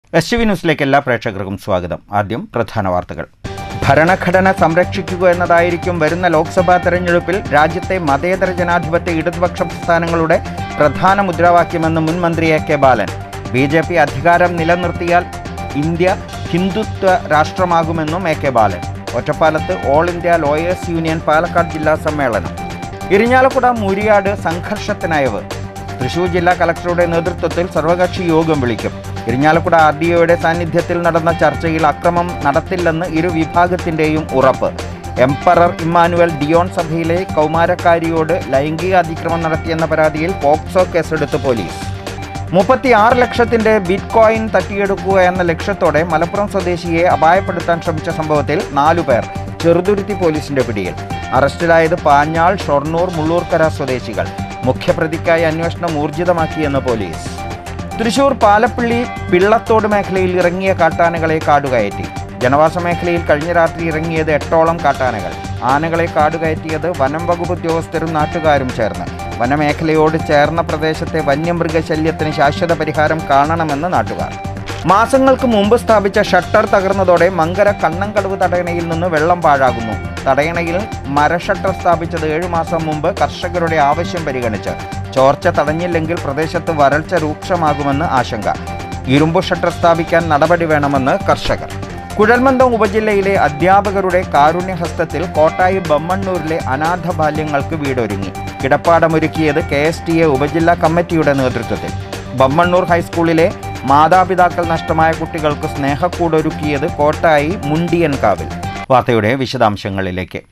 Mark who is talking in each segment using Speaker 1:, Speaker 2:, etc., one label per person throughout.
Speaker 1: S V ന്യൂസിലേക്ക് എല്ലാ പ്രേക്ഷകർക്കും സ്വാഗതം ആദ്യം പ്രധാന വാർത്തകൾ ഭരണഘടന സംരക്ഷിക്കുക എന്നതായിരിക്കും വരുന്ന ലോക്സഭാ തെരഞ്ഞെടുപ്പിൽ രാജ്യത്തെ മതേതര ജനാധിപത്യ ഇടതുപക്ഷ പ്രസ്ഥാനങ്ങളുടെ പ്രധാന മുദ്രാവാക്യമെന്ന് മുൻ മന്ത്രി A K Balan B J P അധികാരം നിലനിർത്തിയാൽ ഇന്ത്യ ഹിന്ദുത്വ രാഷ്ട്രമാകുമെന്നും എ കെ ബാലൻ ഒറ്റപ്പാലത്ത് all India lawyers union Palakkad ജില്ലാ സമ്മേളനം ഇരിഞ്ഞാലക്കുട മൂരിയാട് സംഘർഷത്തിനയവ് തൃശൂർ ജില്ലാ കളക്ടറുടെ നേതൃത്വത്തിൽ സർവകക്ഷി യോഗം വിളിക്കും ഇരിഞ്ഞാലക്കുട ആർ ഡി ഒയുടെ സാന്നിധ്യത്തിൽ നടന്ന ചർച്ചയിൽ അക്രമം നടത്തില്ലെന്ന് ഇരു വിഭാഗത്തിന്റെയും ഉറപ്പ് എംപറർ ഇമ്മാനുവൽ ഡിയോൺ സഭയിലെ കൗമാരക്കാരിയോട് ലൈംഗിക അതിക്രമം നടത്തിയെന്ന പരാതിയിൽ പോക്സോ കേസെടുത്ത് പോലീസ് മുപ്പത്തി ആറ് ലക്ഷത്തിന്റെ ബിറ്റ് കോയിൻ തട്ടിയെടുക്കുക എന്ന ലക്ഷ്യത്തോടെ മലപ്പുറം സ്വദേശിയെ അപായപ്പെടുത്താൻ ശ്രമിച്ച സംഭവത്തിൽ നാലുപേർ ചെറുതുരുത്തി പോലീസിന്റെ പിടിയിൽ അറസ്റ്റിലായത് പാഞ്ഞാൾ ഷൊർണൂർ മുള്ളൂർക്കര സ്വദേശികൾ മുഖ്യപ്രതിക്കായി അന്വേഷണം ഊർജിതമാക്കിയെന്ന് പോലീസ് തൃശൂർ പാലപ്പള്ളി പിള്ളത്തോട് മേഖലയിൽ ഇറങ്ങിയ കാട്ടാനകളെ കാടുകയറ്റി ജനവാസ മേഖലയിൽ കഴിഞ്ഞ രാത്രി ഇറങ്ങിയത് എട്ടോളം കാട്ടാനകൾ ആനകളെ കാടുകയറ്റിയത് വനം വകുപ്പ് ഉദ്യോഗസ്ഥരും നാട്ടുകാരും ചേർന്ന് വനമേഖലയോട് ചേർന്ന പ്രദേശത്തെ വന്യമൃഗശല്യത്തിന് ശാശ്വത പരിഹാരം കാണണമെന്ന് നാട്ടുകാർ മാസങ്ങൾക്ക് മുമ്പ് സ്ഥാപിച്ച ഷട്ടർ തകർന്നതോടെ മങ്കര കണ്ണങ്കടവ് തടയണയിൽ നിന്ന് വെള്ളം പാഴാകുന്നു തടയണയിൽ മരഷട്ടർ സ്ഥാപിച്ചത് ഏഴു മാസം മുമ്പ് കർഷകരുടെ ആവശ്യം പരിഗണിച്ച് ചോർച്ച തടഞ്ഞില്ലെങ്കിൽ പ്രദേശത്ത് വരൾച്ച രൂക്ഷമാകുമെന്ന് ആശങ്ക ഇരുമ്പ് ഷട്ടർ സ്ഥാപിക്കാൻ നടപടി വേണമെന്ന് കർഷകർ കുഴൽമന്ദം ഉപജില്ലയിലെ അധ്യാപകരുടെ കാരുണ്യഹസ്തത്തിൽ കോട്ടായി ബമ്മണ്ണൂരിലെ അനാഥ ബാല്യങ്ങൾക്ക് വീടൊരുങ്ങി കിടപ്പാടമൊരുക്കിയത് കെ എസ് ടി എ ഉപജില്ലാ കമ്മിറ്റിയുടെ നേതൃത്വത്തിൽ ബമ്മണ്ണൂർ ഹൈസ്കൂളിലെ മാതാപിതാക്കൾ നഷ്ടമായ കുട്ടികൾക്ക് സ്നേഹക്കൂടൊരുക്കിയത് കോട്ടായി മുണ്ടിയൻകാവിൽ വാർത്തയുടെ വിശദാംശങ്ങളിലേക്ക്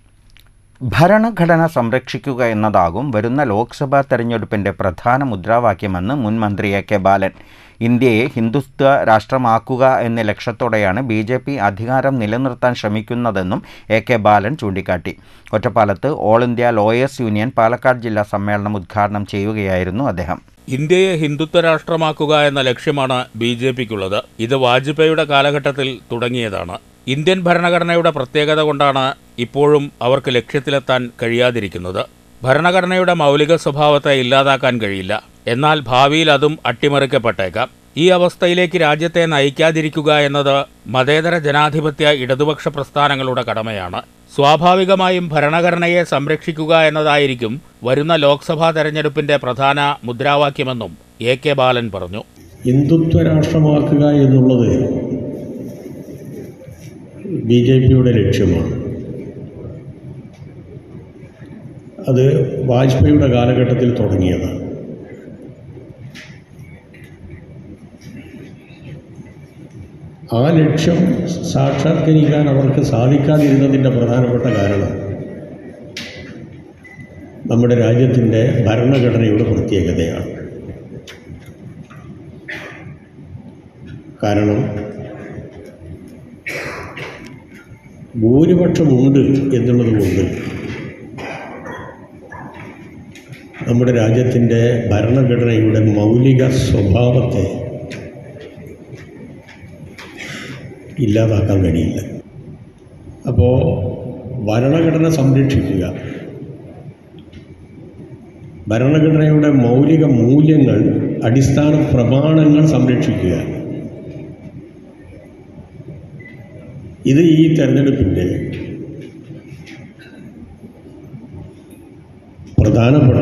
Speaker 1: ഭരണഘടന സംരക്ഷിക്കുക എന്നതാകും വരുന്ന ലോക്സഭാ തെരഞ്ഞെടുപ്പിന്റെ പ്രധാന മുദ്രാവാക്യമെന്ന് മുൻ മന്ത്രി എ കെ ബാലൻ ഇന്ത്യയെ ഹിന്ദുത്വ രാഷ്ട്രമാക്കുക എന്ന ലക്ഷ്യത്തോടെയാണ് ബി ജെ പി അധികാരം നിലനിർത്താൻ ശ്രമിക്കുന്നതെന്നും എ കെ ബാലൻ ചൂണ്ടിക്കാട്ടി ഒറ്റപ്പാലത്ത് all India lawyers union Palakkad ജില്ലാ സമ്മേളനം ഉദ്ഘാടനം ചെയ്യുകയായിരുന്നു അദ്ദേഹം
Speaker 2: ഇന്ത്യയെ ഹിന്ദുത്വ രാഷ്ട്രമാക്കുക എന്ന ലക്ഷ്യമാണ് ബി ജെ പിക്കുള്ളത് ഇത് വാജ്പേയിയുടെ കാലഘട്ടത്തിൽ തുടങ്ങിയതാണ് ഇന്ത്യൻ ഭരണഘടനയുടെ പ്രത്യേകത കൊണ്ടാണ് ഇപ്പോഴും അവർക്ക് ലക്ഷ്യത്തിലെത്താൻ കഴിയാതിരിക്കുന്നത് ഭരണഘടനയുടെ മൗലിക സ്വഭാവത്തെ ഇല്ലാതാക്കാൻ കഴിയില്ല എന്നാൽ ഭാവിയിൽ അതും അട്ടിമറിക്കപ്പെട്ടേക്കാം ഈ അവസ്ഥയിലേക്ക് രാജ്യത്തെ നയിക്കാതിരിക്കുക എന്നത് മതേതര ജനാധിപത്യ ഇടതുപക്ഷ പ്രസ്ഥാനങ്ങളുടെ കടമയാണ് സ്വാഭാവികമായും ഭരണഘടനയെ സംരക്ഷിക്കുക എന്നതായിരിക്കും വരുന്ന ലോക്സഭാ തെരഞ്ഞെടുപ്പിന്റെ പ്രധാന മുദ്രാവാക്യമെന്നും എ കെ ബാലൻ പറഞ്ഞു
Speaker 3: ഹിന്ദുത്വ രാഷ്ട്രമാക്കുക എന്നുള്ളത് ബി ജെ പിയുടെ ലക്ഷ്യമാണ് അത് വാജ്പേയിയുടെ കാലഘട്ടത്തിൽ തുടങ്ങിയതാണ് ആ ലക്ഷ്യം സാക്ഷാത്കരിക്കാൻ അവർക്ക് സാധിക്കാതിരുന്നതിൻ്റെ പ്രധാനപ്പെട്ട കാരണം നമ്മുടെ രാജ്യത്തിൻ്റെ ഭരണഘടനയുടെ പ്രത്യേകതയാണ് കാരണം ഭൂരിപക്ഷമുണ്ട് എന്നുള്ളത് കൊണ്ട് നമ്മുടെ രാജ്യത്തിൻ്റെ ഭരണഘടനയുടെ മൗലിക സ്വഭാവത്തെ ഇല്ലാതാക്കാൻ കഴിയില്ല അപ്പോൾ ഭരണഘടന സംരക്ഷിക്കുക ഭരണഘടനയുടെ മൗലിക മൂല്യങ്ങൾ അടിസ്ഥാന പ്രമാണങ്ങൾ സംരക്ഷിക്കുക ഇത് ഈ തെരഞ്ഞെടുപ്പിൻ്റെ പ്രധാനപ്പെട്ട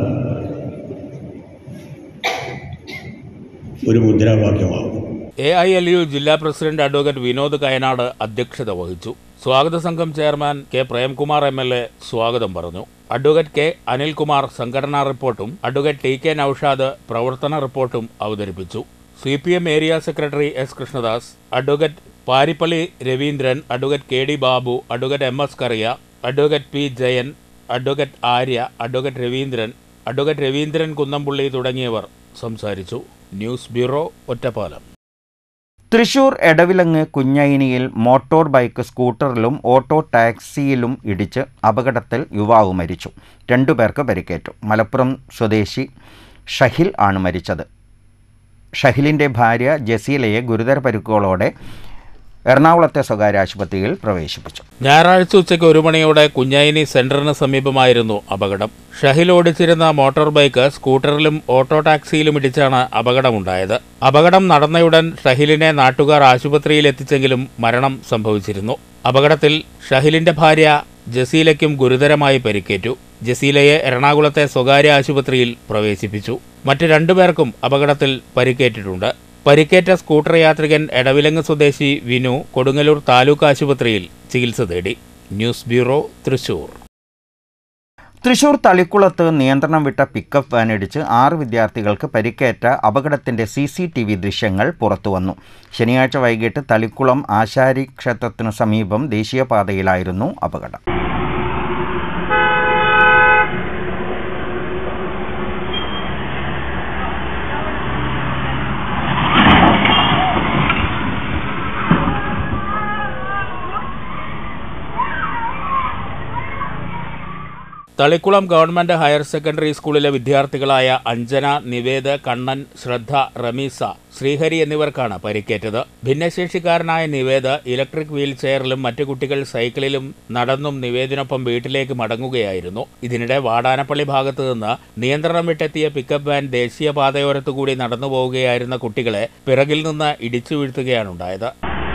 Speaker 3: ഒരു മുദ്രാവാക്യമാകും
Speaker 2: എ ഐ എൽ യു ജില്ലാ പ്രസിഡന്റ് അഡ്വക്കേറ്റ് വിനോദ് കയനാട് അധ്യക്ഷത വഹിച്ചു സ്വാഗത സംഘം chairman K Premkumar M L A സ്വാഗതം പറഞ്ഞു അഡ്വക്കേറ്റ് കെ അനിൽകുമാർ സംഘടനാ റിപ്പോർട്ടും അഡ്വക്കേറ്റ് ടി കെ നൌഷാദ് പ്രവർത്തന റിപ്പോർട്ടും അവതരിപ്പിച്ചു C P M area secretary S Krishnadas advocate Parippally Raveendran advocate K D Babu advocate M S Kariya advocate P Jayan advocate Arya advocate Raveendran advocate Raveendran Kunnampully തുടങ്ങിയവർ സംസാരിച്ചു ന്യൂസ് ബ്യൂറോ ഒറ്റപ്പാലം
Speaker 1: തൃശൂർ എടവിലങ്ങ് കുഞ്ഞൈനിയിൽ മോട്ടോർ ബൈക്ക് സ്കൂട്ടറിലും ഓട്ടോ ടാക്സിയിലും ഇടിച്ച് അപകടത്തിൽ യുവാവ് മരിച്ചു രണ്ടുപേർക്ക് പരിക്കേറ്റു മലപ്പുറം സ്വദേശി ഷഹിൽ ആണ് മരിച്ചത് ഷഹിലിൻ്റെ ഭാര്യ ജസീലയെ ഗുരുതര പരിക്കുകളോടെ എറണാകുളത്തെ സ്വകാര്യ ആശുപത്രിയിൽ പ്രവേശിപ്പിച്ചു
Speaker 2: ഞായറാഴ്ച ഉച്ചയ്ക്ക് ഒരു മണിയോടെ കുഞ്ഞായിനി സെന്ററിന് സമീപമായിരുന്നു അപകടം ഷഹിൽ ഓടിച്ചിരുന്ന മോട്ടോർ ബൈക്ക് സ്കൂട്ടറിലും ഓട്ടോ ടാക്സിയിലും ഇടിച്ചാണ് അപകടമുണ്ടായത് അപകടം നടന്നയുടൻ ഷഹിലിനെ നാട്ടുകാർ ആശുപത്രിയിൽ എത്തിച്ചെങ്കിലും മരണം സംഭവിച്ചിരുന്നു അപകടത്തിൽ ഷഹിലിന്റെ ഭാര്യ ജസീലയ്ക്കും ഗുരുതരമായി പരിക്കേറ്റു ജസീലയെ എറണാകുളത്തെ സ്വകാര്യ ആശുപത്രിയിൽ പ്രവേശിപ്പിച്ചു മറ്റു രണ്ടുപേർക്കും അപകടത്തിൽ പരിക്കേറ്റിട്ടുണ്ട് പരിക്കേറ്റ സ്കൂട്ടർ യാത്രികൻ എടവിലങ്ങ് സ്വദേശി വിനു കൊടുങ്ങല്ലൂർ താലൂക്ക് ആശുപത്രിയിൽ ചികിത്സ തേടി ന്യൂസ് ബ്യൂറോ തൃശൂർ
Speaker 1: തൃശൂർ തളിക്കുളത്ത് നിയന്ത്രണം വിട്ട പിക്കപ്പ് വാനിടിച്ച് ആറ് വിദ്യാർത്ഥികൾക്ക് പരിക്കേറ്റ അപകടത്തിന്റെ സി സി ടി വി ദൃശ്യങ്ങൾ പുറത്തുവന്നു ശനിയാഴ്ച വൈകിട്ട് തളിക്കുളം ആശാരി ക്ഷേത്രത്തിനു സമീപം ദേശീയപാതയിലായിരുന്നു അപകടം
Speaker 2: തളിക്കുളം ഗവൺമെന്റ് ഹയർ സെക്കൻഡറി സ്കൂളിലെ വിദ്യാർത്ഥികളായ അഞ്ജന നിവേദ് കണ്ണൻ ശ്രദ്ധ റമീസ ശ്രീഹരി എന്നിവർക്കാണ് പരിക്കേറ്റത് ഭിന്നശേഷിക്കാരനായ നിവേദ് ഇലക്ട്രിക് വീൽ ചെയറിലും മറ്റു കുട്ടികൾ സൈക്കിളിലും നടന്നും നിവേദിനൊപ്പം വീട്ടിലേക്ക് മടങ്ങുകയായിരുന്നു ഇതിനിടെ വാടാനപ്പള്ളി ഭാഗത്തു നിന്ന് നിയന്ത്രണം വിട്ടെത്തിയ പിക്കപ്പ് വാൻ ദേശീയപാതയോരത്തുകൂടി നടന്നു പോവുകയായിരുന്ന കുട്ടികളെ പിറകിൽ നിന്ന് ഇടിച്ചു വീഴ്ത്തുകയാണുണ്ടായത്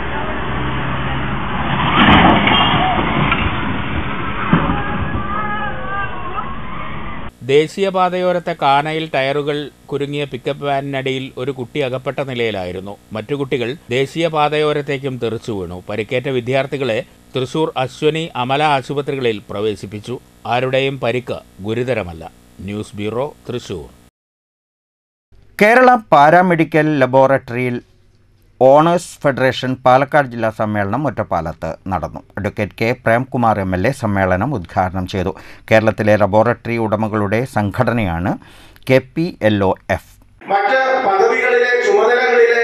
Speaker 2: ദേശീയപാതയോരത്തെ കാനയിൽ ടയറുകൾ കുരുങ്ങിയ പിക്കപ്പ് വാനിനടിയിൽ ഒരു കുട്ടി അകപ്പെട്ട നിലയിലായിരുന്നു മറ്റു കുട്ടികൾ ദേശീയപാതയോരത്തേക്കും തെറിച്ചു വീണു പരിക്കേറ്റ വിദ്യാർത്ഥികളെ തൃശൂർ അശ്വനി അമല ആശുപത്രികളിൽ പ്രവേശിപ്പിച്ചു ആരുടെയും പരിക്ക് ഗുരുതരമല്ല news bureau Thrissur
Speaker 1: Kerala paramedical ലബോറട്ടറിയിൽ ഓണേഴ്സ് ഫെഡറേഷൻ പാലക്കാട് ജില്ലാ സമ്മേളനം ഒറ്റപ്പാലത്ത് നടന്നു advocate K Premkumar M L A സമ്മേളനം ഉദ്ഘാടനം ചെയ്തു കേരളത്തിലെ ലബോറട്ടറി ഉടമകളുടെ സംഘടനയാണ് K P L O F
Speaker 4: മറ്റ് പദവികളിലെ ചുമതലകളിലെ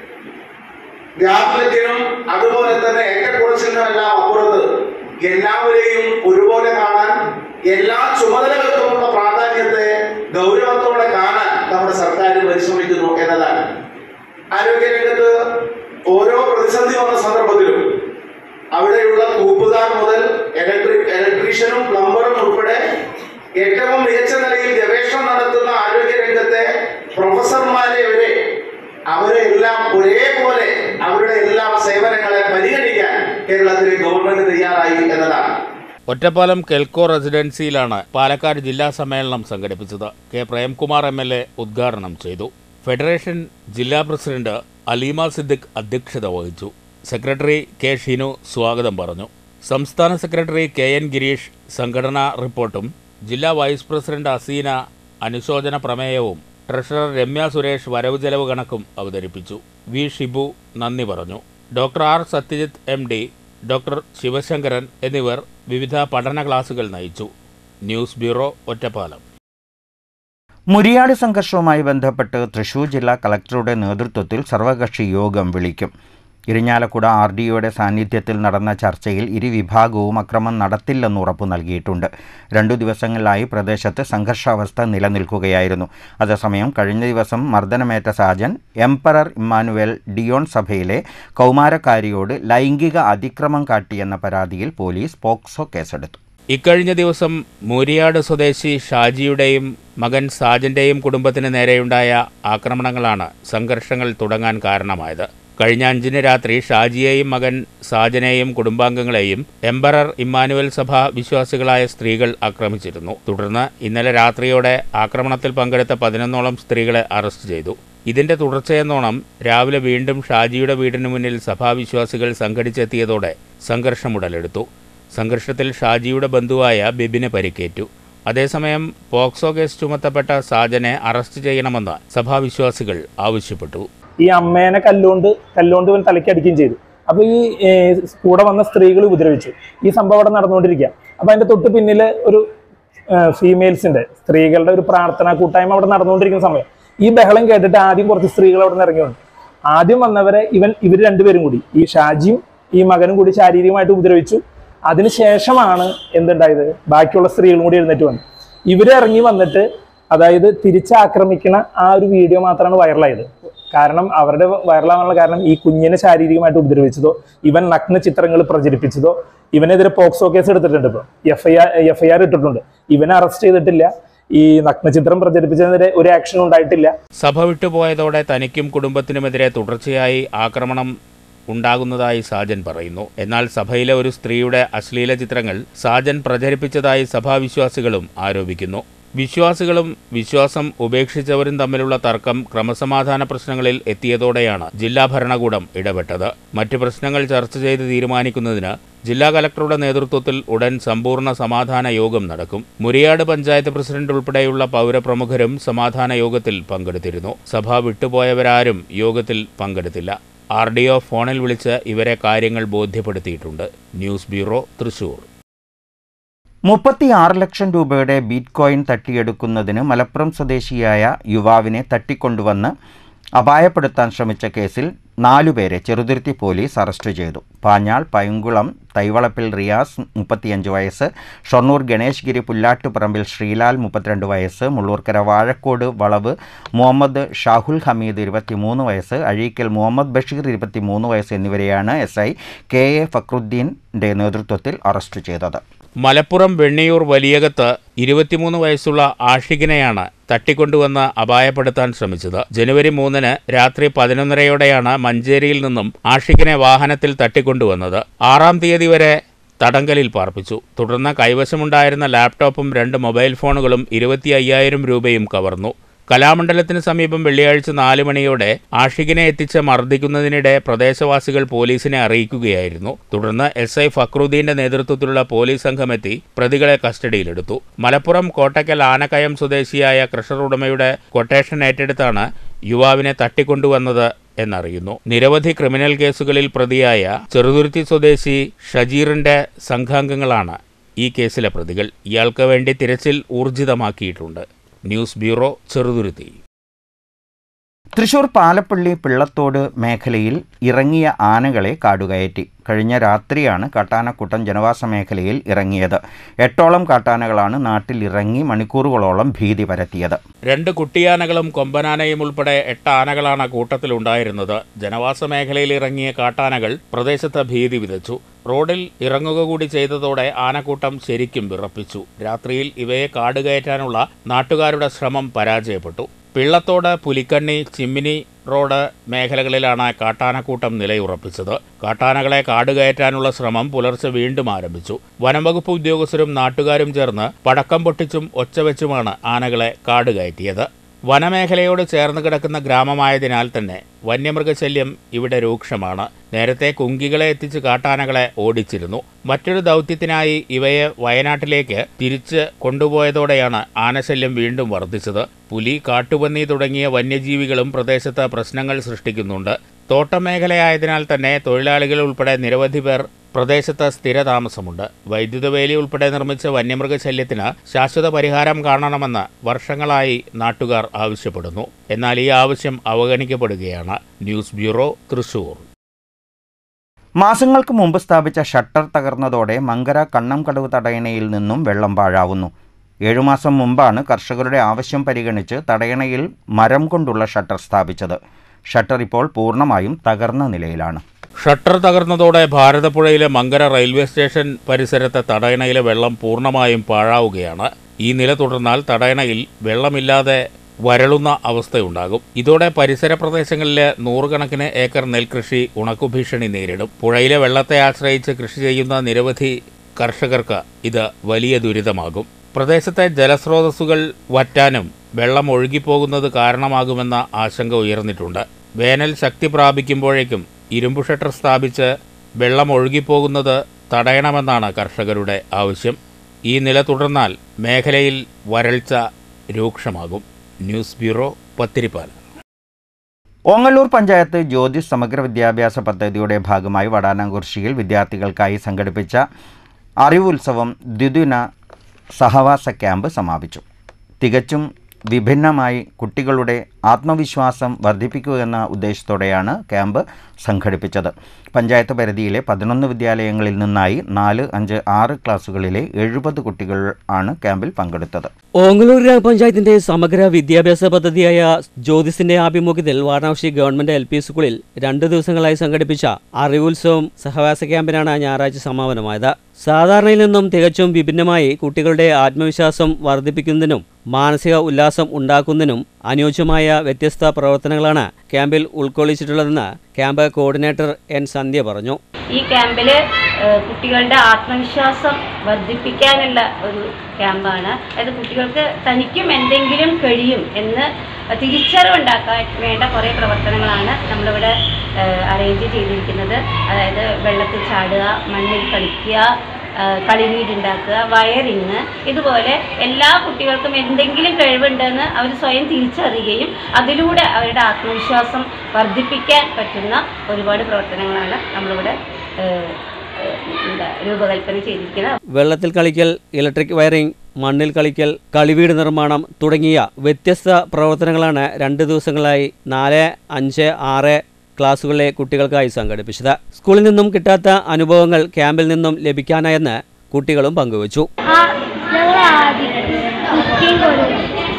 Speaker 4: വ്യാപനത്തിനും അതുപോലെ തന്നെ ഏറ്റക്കുറച്ചിലിനും എല്ലാം അപ്പുറത്ത് എല്ലാവരെയും ഒരുപോലെ കാണാൻ എല്ലാ ചുമതലകൾക്കുമുള്ള പ്രാധാന്യത്തെ ഗൗരവത്തോടെ കാണാൻ നമ്മുടെ സർക്കാർ പരിശ്രമിക്കുന്നു എന്നതാണ് ആരോഗ്യരംഗത്ത് ഓരോ പ്രതിസന്ധി വന്ന സന്ദർഭത്തിലും അവിടെയുള്ള തൂപ്പുകാർ മുതൽ ഇലക്ട്രിക് ഇലക്ട്രീഷ്യനും പ്ലംബറും ഉൾപ്പെടെ ഏറ്റവും മികച്ച നിലയിൽ ഗവേഷണം നടത്തുന്ന ആരോഗ്യരംഗത്തെ പ്രൊഫസർമാരെ വരെ അവരെ എല്ലാം ഒരേപോലെ അവരുടെ എല്ലാം സേവനങ്ങളെ പരിഗണിക്കാൻ കേരളത്തിലെ ഗവൺമെന്റ് തയ്യാറായി എന്നതാണ്
Speaker 2: ഒറ്റപ്പാലം കെൽക്കോ റെസിഡൻസിയിലാണ് പാലക്കാട് ജില്ലാ സമ്മേളനം സംഘടിപ്പിച്ചത് K Premkumar M L A ഉദ്ഘാടനം ചെയ്തു ഫെഡറേഷൻ ജില്ലാ പ്രസിഡന്റ് അലീമ സിദ്ദിഖ് അധ്യക്ഷത വഹിച്ചു സെക്രട്ടറി കെ ഷിനു സ്വാഗതം പറഞ്ഞു സംസ്ഥാന സെക്രട്ടറി കെ എൻ ഗിരീഷ് സംഘടനാ റിപ്പോർട്ടും ജില്ലാ വൈസ് പ്രസിഡന്റ് അസീന അനുശോചന പ്രമേയവും ട്രഷറർ രമ്യ സുരേഷ് വരവ് ചെലവ് കണക്കും അവതരിപ്പിച്ചു വി ഷിബു നന്ദി പറഞ്ഞു doctor R Satyajith M D doctor Sivasankaran എന്നിവർ വിവിധ പഠന ക്ലാസുകൾ നയിച്ചു ന്യൂസ് ബ്യൂറോ ഒറ്റപ്പാലം
Speaker 1: മുരിയാട് സംഘർഷവുമായി ബന്ധപ്പെട്ട് തൃശൂർ ജില്ലാ കളക്ടറുടെ നേതൃത്വത്തിൽ സർവകക്ഷി യോഗം വിളിക്കും ഇരിഞ്ഞാലക്കുട ആർ ഡി ഒയുടെ സാന്നിധ്യത്തിൽ നടന്ന ചർച്ചയിൽ ഇരു വിഭാഗവും അക്രമം നടത്തില്ലെന്ന് ഉറപ്പു നൽകിയിട്ടുണ്ട് രണ്ടു ദിവസങ്ങളിലായി പ്രദേശത്ത് സംഘർഷാവസ്ഥ നിലനിൽക്കുകയായിരുന്നു അതേസമയം കഴിഞ്ഞ ദിവസം മർദ്ദനമേറ്റ സാജൻ എംപറർ ഇമ്മാനുവേൽ ഡിയോൺ സഭയിലെ കൗമാരക്കാരിയോട് ലൈംഗിക അതിക്രമം കാട്ടിയെന്ന പരാതിയിൽ പോലീസ് പോക്സോ കേസെടുത്തു
Speaker 2: ഇക്കഴിഞ്ഞ ദിവസം മൂരിയാട് സ്വദേശി ഷാജിയുടെയും മകൻ സാജന്റെയും കുടുംബത്തിന് നേരെയുണ്ടായ ആക്രമണങ്ങളാണ് സംഘർഷങ്ങൾ തുടങ്ങാൻ കാരണമായത് കഴിഞ്ഞ അഞ്ചിന് രാത്രി ഷാജിയെയും മകൻ സാജനെയും കുടുംബാംഗങ്ങളെയും എംബറർ ഇമ്മാനുവൽ സഭ വിശ്വാസികളായ സ്ത്രീകൾ ആക്രമിച്ചിരുന്നു തുടർന്ന് ഇന്നലെ രാത്രിയോടെ ആക്രമണത്തിൽ പങ്കെടുത്ത പതിനൊന്നോളം സ്ത്രീകളെ അറസ്റ്റ് ചെയ്തു ഇതിന്റെ തുടർച്ചയെന്നോണം രാവിലെ വീണ്ടും ഷാജിയുടെ വീടിന് മുന്നിൽ സഭാവിശ്വാസികൾ സംഘടിച്ചെത്തിയതോടെ സംഘർഷം ഉടലെടുത്തു സംഘർഷത്തിൽ ഷാജിയുടെ ബന്ധുവായ ബിബിന് പരിക്കേറ്റു അതേസമയം പോക്സോ കേസ് ചുമത്തപ്പെട്ട സാജനെ അറസ്റ്റ് ചെയ്യണമെന്ന് സഭാവിശ്വാസികൾ ആവശ്യപ്പെട്ടു
Speaker 5: ഈ അമ്മേനെ കല്ലുകൊണ്ട് കല്ലുകൊണ്ട് ഇവൻ തലയ്ക്ക് അടിക്കുകയും ചെയ്തു അപ്പൊ ഈ ഏർ, കൂടെ വന്ന സ്ത്രീകൾ ഉപദ്രവിച്ചു ഈ സംഭവം അവിടെ നടന്നുകൊണ്ടിരിക്കുക അപ്പൊ അതിന്റെ തൊട്ട് പിന്നില് ഒരു ഫീമെയിൽസിന്റെ സ്ത്രീകളുടെ ഒരു പ്രാർത്ഥനാ കൂട്ടായ്മ അവിടെ നടന്നുകൊണ്ടിരിക്കുന്ന സമയം ഈ ബഹളം കേട്ടിട്ട് ആദ്യം കുറച്ച് സ്ത്രീകൾ അവിടെ നിന്ന് ഇറങ്ങി വന്നു ആദ്യം വന്നവരെ ഇവൻ ഇവർ രണ്ടുപേരും കൂടി ഈ ഷാജിയും ഈ മകനും കൂടി ശാരീരികമായിട്ട് ഉപദ്രവിച്ചു അതിനുശേഷമാണ് എന്തുണ്ടായത് ബാക്കിയുള്ള സ്ത്രീകളും കൂടി എഴുന്നേറ്റ് വന്നു ഇവര് ഇറങ്ങി വന്നിട്ട് അതായത് തിരിച്ചാക്രമിക്കുന്ന ആ ഒരു വീഡിയോ മാത്രമാണ് വൈറലായത് കാരണം അവരുടെ വൈറലാവാനുള്ള കാരണം ഈ കുഞ്ഞിനെ ശാരീരികമായിട്ട് ഉപദ്രവിച്ചതോ ഇവൻ നഗ്ന ചിത്രങ്ങൾ പ്രചരിപ്പിച്ചതോ ഇവനെതിരെ പോക്സോ കേസ് എടുത്തിട്ടുണ്ട് ഇപ്പോൾ F I R F I R ഇട്ടിട്ടുണ്ട് ഇവനെ അറസ്റ്റ് ചെയ്തിട്ടില്ല ഈ നഗ്നചിത്രം പ്രചരിപ്പിച്ചതിനെതിരെ ഒരു ആക്ഷൻ ഉണ്ടായിട്ടില്ല
Speaker 2: സഭ വിട്ടുപോയതോടെ തനിക്കും കുടുംബത്തിനുമെതിരെ തുടർച്ചയായി ആക്രമണം ഉണ്ടാകുന്നതായി സാജൻ പറയുന്നു എന്നാൽ സഭയിലെ ഒരു സ്ത്രീയുടെ അശ്ലീല ചിത്രങ്ങൾ സാജൻ പ്രചരിപ്പിച്ചതായി സഭാവിശ്വാസികളും ആരോപിക്കുന്നു വിശ്വാസികളും വിശ്വാസം ഉപേക്ഷിച്ചവരും തമ്മിലുള്ള തർക്കം ക്രമസമാധാന പ്രശ്നങ്ങളിൽ എത്തിയതോടെയാണ് ജില്ലാ ഭരണകൂടം ഇടപെട്ടത് മറ്റു പ്രശ്നങ്ങൾ ചർച്ച ചെയ്ത് തീരുമാനിക്കുന്നതിന് ജില്ലാ കലക്ടറുടെ നേതൃത്വത്തിൽ ഉടൻ സമ്പൂർണ്ണ സമാധാന യോഗം നടക്കും മുരിയാട് പഞ്ചായത്ത് പ്രസിഡന്റ് ഉൾപ്പെടെയുള്ള പൗരപ്രമുഖരും സമാധാന യോഗത്തിൽ പങ്കെടുത്തിരുന്നു സഭ വിട്ടുപോയവരാരും യോഗത്തിൽ പങ്കെടുത്തില്ല ആർ ഡി ഒ ഫോണിൽ വിളിച്ച് ഇവരെ കാര്യങ്ങൾ ബോധ്യപ്പെടുത്തിയിട്ടുണ്ട് ന്യൂസ് ബ്യൂറോ തൃശൂർ
Speaker 1: മുപ്പത്തിയാറ് ലക്ഷം രൂപയുടെ ബിറ്റ് കോയിൻ തട്ടിയെടുക്കുന്നതിന് മലപ്പുറം സ്വദേശിയായ യുവാവിനെ തട്ടിക്കൊണ്ടുവന്ന് അപായപ്പെടുത്താൻ ശ്രമിച്ച കേസിൽ നാലുപേരെ ചെറുതുരുത്തി പോലീസ് അറസ്റ്റ് ചെയ്തു പാഞ്ഞാൾ പൈങ്കുളം തൈവളപ്പിൽ റിയാസ് മുപ്പത്തിയഞ്ച് വയസ്സ് ഷൊർണൂർ ഗണേഷ് ഗിരി പുല്ലാട്ടുപറമ്പിൽ ശ്രീലാൽ മുപ്പത്തിരണ്ട് വയസ്സ് മുള്ളൂർക്കര വാഴക്കോട് വളവ് മുഹമ്മദ് ഷാഹുൽ ഹമീദ് ഇരുപത്തിമൂന്ന് വയസ്സ് അഴീക്കൽ മുഹമ്മദ് ബഷീർ ഇരുപത്തിമൂന്ന് വയസ്സ് എന്നിവരെയാണ് എസ് ഐ കെ എ ഫക്രുദ്ദീൻ്റെ നേതൃത്വത്തിൽ അറസ്റ്റ് ചെയ്തത്
Speaker 2: മലപ്പുറം വെണ്ണിയൂർ വലിയകത്ത് ഇരുപത്തിമൂന്ന് വയസ്സുള്ള ആഷിഖിനെയാണ് തട്ടിക്കൊണ്ടുവന്ന് അപായപ്പെടുത്താൻ ശ്രമിച്ചത് ജനുവരി മൂന്നിന് രാത്രി പതിനൊന്നരയോടെയാണ് മഞ്ചേരിയിൽ നിന്നും ആഷിഖിനെ വാഹനത്തിൽ തട്ടിക്കൊണ്ടുവന്നത് ആറാം തീയതി വരെ തടങ്കലിൽ പാർപ്പിച്ചു തുടർന്ന് കൈവശമുണ്ടായിരുന്ന ലാപ്ടോപ്പും രണ്ട് മൊബൈൽ ഫോണുകളും ഇരുപത്തി അയ്യായിരം രൂപയും കവർന്നു കലാമണ്ഡലത്തിന് സമീപം വെള്ളിയാഴ്ച നാല് മണിയോടെ ആഷിഖിനെ എത്തിച്ച് മർദ്ദിക്കുന്നതിനിടെ പ്രദേശവാസികൾ പോലീസിനെ അറിയിക്കുകയായിരുന്നു തുടർന്ന് എസ് ഐ ഫക്രുദ്ദീന്റെ നേതൃത്വത്തിലുള്ള പോലീസ് സംഘമെത്തി പ്രതികളെ കസ്റ്റഡിയിലെടുത്തു മലപ്പുറം കോട്ടയ്ക്കൽ ആനക്കയം സ്വദേശിയായ ക്രഷർ ഉടമയുടെ കൊട്ടേഷൻ ഏറ്റെടുത്താണ് യുവാവിനെ തട്ടിക്കൊണ്ടുവന്നത് എന്നറിയുന്നു നിരവധി ക്രിമിനൽ കേസുകളിൽ പ്രതിയായ ചെറുതുരുത്തി സ്വദേശി ഷജീറിന്റെ സംഘാംഗങ്ങളാണ് ഈ കേസിലെ പ്രതികൾ ഇയാൾക്ക് വേണ്ടി തിരച്ചിൽ ഊർജിതമാക്കിയിട്ടുണ്ട് ന്യൂസ് ബ്യൂറോ ചെറുതുരുത്തി
Speaker 1: തൃശൂർ പാലപ്പള്ളി പിള്ളത്തോട് മേഖലയിൽ ഇറങ്ങിയ ആനകളെ കാടുകയറ്റി കഴിഞ്ഞ രാത്രിയാണ് കാട്ടാനക്കൂട്ടം ജനവാസ മേഖലയിൽ ഇറങ്ങിയത് എട്ടോളം കാട്ടാനകളാണ് നാട്ടിൽ ഇറങ്ങി മണിക്കൂറുകളോളം ഭീതി പരത്തിയത്
Speaker 2: രണ്ട് കുട്ടിയാനകളും കൊമ്പനാനയും ഉൾപ്പെടെ എട്ട് ആനകളാണ് കൂട്ടത്തിലുണ്ടായിരുന്നത് ജനവാസ മേഖലയിൽ ഇറങ്ങിയ കാട്ടാനകൾ പ്രദേശത്ത് ഭീതി വിതച്ചു റോഡിൽ ഇറങ്ങുക കൂടി ചെയ്തതോടെ ആനക്കൂട്ടം ശരിക്കും വിറപ്പിച്ചു രാത്രിയിൽ ഇവയെ കാടുകയറ്റാനുള്ള നാട്ടുകാരുടെ ശ്രമം പരാജയപ്പെട്ടു പിള്ളത്തോട് പുലിക്കണ്ണി ചിമ്മിനി റോഡ് മേഖലകളിലാണ് കാട്ടാനക്കൂട്ടം നിലയുറപ്പിച്ചത് കാട്ടാനകളെ കാടുകയറ്റാനുള്ള ശ്രമം പുലർച്ചെ വീണ്ടും ആരംഭിച്ചു വനംവകുപ്പ് ഉദ്യോഗസ്ഥരും നാട്ടുകാരും ചേർന്ന് പടക്കം പൊട്ടിച്ചും ഒച്ചവെച്ചുമാണ് ആനകളെ കാടുകയറ്റിയത് വനമേഖലയോട് ചേർന്ന് കിടക്കുന്ന ഗ്രാമമായതിനാൽ തന്നെ വന്യമൃഗശല്യം ഇവിടെ രൂക്ഷമാണ് നേരത്തെ കുങ്കികളെ എത്തിച്ച് കാട്ടാനകളെ ഓടിച്ചിരുന്നു മറ്റൊരു ദൗത്യത്തിനായി ഇവയെ വയനാട്ടിലേക്ക് തിരിച്ച് കൊണ്ടുപോയതോടെയാണ് ആനശല്യം വീണ്ടും വർദ്ധിച്ചത് പുലി കാട്ടുപന്നി തുടങ്ങിയ വന്യജീവികളും പ്രദേശത്ത് പ്രശ്നങ്ങൾ സൃഷ്ടിക്കുന്നുണ്ട് തോട്ടമേഖലയായതിനാൽ തന്നെ തൊഴിലാളികൾ ഉൾപ്പെടെ നിരവധി പേർ പ്രദേശത്ത് സ്ഥിരതാമസമുണ്ട് വൈദ്യുത വേലി ഉൾപ്പെടെ നിർമ്മിച്ച വന്യമൃഗശല്യത്തിന് ശാശ്വത പരിഹാരം കാണണമെന്ന് വർഷങ്ങളായി നാട്ടുകാർ ആവശ്യപ്പെടുന്നു എന്നാൽ ഈ ആവശ്യം അവഗണിക്കപ്പെടുകയാണ് ന്യൂസ് ബ്യൂറോ തൃശൂർ
Speaker 1: മാസങ്ങൾക്ക് മുമ്പ് സ്ഥാപിച്ച ഷട്ടർ തകർന്നതോടെ മങ്കര കണ്ണംകടവ് തടയണയിൽ നിന്നും വെള്ളം പാഴാവുന്നു ഏഴുമാസം മുമ്പാണ് കർഷകരുടെ ആവശ്യം പരിഗണിച്ച് തടയണയിൽ മരം കൊണ്ടുള്ള ഷട്ടർ സ്ഥാപിച്ചത് ഷട്ടർ ഇപ്പോൾ പൂർണ്ണമായും തകർന്ന നിലയിലാണ്
Speaker 2: ഷട്ടർ തകർന്നതോടെ ഭാരതപ്പുഴയിലെ മങ്കര റെയിൽവേ സ്റ്റേഷൻ പരിസരത്തെ തടയണയിലെ വെള്ളം പൂർണ്ണമായും പാഴാവുകയാണ് ഈ നില തുടർന്നാൽ തടയണയിൽ വെള്ളമില്ലാതെ വരളുന്ന അവസ്ഥയുണ്ടാകും ഇതോടെ പരിസര പ്രദേശങ്ങളിലെ നൂറുകണക്കിന് ഏക്കർ നെൽകൃഷി ഉണക്കുഭീഷണി നേരിടും പുഴയിലെ വെള്ളത്തെ ആശ്രയിച്ച് കൃഷി ചെയ്യുന്ന നിരവധി കർഷകർക്ക് ഇത് വലിയ ദുരിതമാകും പ്രദേശത്തെ ജലസ്രോതസ്സുകൾ വറ്റാനും വെള്ളം ഒഴുകിപ്പോകുന്നത് കാരണമാകുമെന്ന ആശങ്ക ഉയർന്നിട്ടുണ്ട് വേനൽ ശക്തി പ്രാപിക്കുമ്പോഴേക്കും ഇരുമ്പു ഷട്ടർ സ്ഥാപിച്ച് വെള്ളം ഒഴുകിപ്പോകുന്നത് തടയണമെന്നാണ് കർഷകരുടെ ആവശ്യം ഈ നില തുടർന്നാൽ മേഖലയിൽ വരൾച്ച രൂക്ഷമാകും ന്യൂസ് ബ്യൂറോ പത്തിരിപ്പാല
Speaker 1: ഓങ്ങല്ലൂർ പഞ്ചായത്ത് ജ്യോതിഷ് സമഗ്ര വിദ്യാഭ്യാസ പദ്ധതിയുടെ ഭാഗമായി വടാനാംകുറിശ്ശിയിൽ വിദ്യാർത്ഥികൾക്കായി സംഘടിപ്പിച്ച അറിവുത്സവം ദ്വിദിന സഹവാസ ക്യാമ്പ് സമാപിച്ചു തികച്ചും വിഭിന്നമായി കുട്ടികളുടെ ആത്മവിശ്വാസം വർദ്ധിപ്പിക്കുക എന്ന ഉദ്ദേശത്തോടെയാണ് ക്യാമ്പ് സംഘടിപ്പിച്ചത് പഞ്ചായത്ത് പരിധിയിലെ പതിനൊന്ന് വിദ്യാലയങ്ങളിൽ നിന്നായി നാല് അഞ്ച് ആറ് ക്ലാസ്സുകളിലെ എഴുപത് കുട്ടികൾ ആണ് ക്യാമ്പിൽ പങ്കെടുത്തത്
Speaker 6: ഓങ്ങല്ലൂർ ഗ്രാമപഞ്ചായത്തിന്റെ സമഗ്ര വിദ്യാഭ്യാസ പദ്ധതിയായ ജ്യോതിസിന്റെ ആഭിമുഖ്യത്തിൽ വാരണാസി ഗവൺമെന്റ് എൽ പി സ്കൂളിൽ രണ്ട് ദിവസങ്ങളായി സംഘടിപ്പിച്ച അറിവുത്സവം സഹവാസ ക്യാമ്പിനാണ് ഞായറാഴ്ച സമാപനമായത് സാധാരണയിൽ നിന്നും തികച്ചും വിഭിന്നമായി കുട്ടികളുടെ ആത്മവിശ്വാസം വർദ്ധിപ്പിക്കുന്നതിനും മാനസിക ഉല്ലാസം ഉണ്ടാക്കുന്നതിനും അനുയോജ്യമായ വ്യത്യസ്ത പ്രവർത്തനങ്ങളാണ് ക്യാമ്പിൽ ഉൾക്കൊള്ളിച്ചിട്ടുള്ളതെന്ന് ക്യാമ്പ് കോർഡിനേറ്റർ എൻ സന്ധ്യ പറഞ്ഞു
Speaker 7: ഈ ക്യാമ്പിൽ കുട്ടികളുടെ ആത്മവിശ്വാസം വർദ്ധിപ്പിക്കാനുള്ള ഒരു ക്യാമ്പാണ് അതായത് കുട്ടികൾക്ക് തനിക്കും എന്തെങ്കിലും കഴിയും എന്ന് തിരിച്ചറിവുണ്ടാക്കാൻ വേണ്ട കുറേ പ്രവർത്തനങ്ങളാണ് നമ്മളിവിടെ അറേഞ്ച് ചെയ്തിരിക്കുന്നത് അതായത് വെള്ളത്തിൽ ചാടുക മണ്ണിൽ കളിക്കുക കളിവീടുണ്ടാക്കുക വയറിങ് ഇതുപോലെ എല്ലാ കുട്ടികൾക്കും എന്തെങ്കിലും കഴിവുണ്ടെന്ന് അവർ സ്വയം തിരിച്ചറിയുകയും അതിലൂടെ അവരുടെ ആത്മവിശ്വാസം വർദ്ധിപ്പിക്കാൻ പറ്റുന്ന ഒരുപാട് പ്രവർത്തനങ്ങളാണ് നമ്മളിവിടെ ഏഹ്, ഏഹ്, എന്താ രൂപകൽപ്പന ചെയ്തിരിക്കുന്നത്
Speaker 6: വെള്ളത്തിൽ കളിക്കൽ ഇലക്ട്രിക് വയറിംഗ് മണ്ണിൽ കളിക്കൽ കളിവീട് നിർമ്മാണം തുടങ്ങിയ വ്യത്യസ്ത പ്രവർത്തനങ്ങളാണ് രണ്ട് ദിവസങ്ങളായി നാല് അഞ്ച് ആറ് ക്ലാസ്സുകളിലെ കുട്ടികൾക്കായി സംഘടിപ്പിച്ചത് സ്കൂളിൽ നിന്നും കിട്ടാത്ത അനുഭവങ്ങൾ ക്യാമ്പിൽ നിന്നും ലഭിക്കാനായെന്ന് കുട്ടികളും പങ്കുവച്ചു
Speaker 8: ആ ഞങ്ങൾ ആദ്യം കുക്കിംഗ് കൊടുക്കും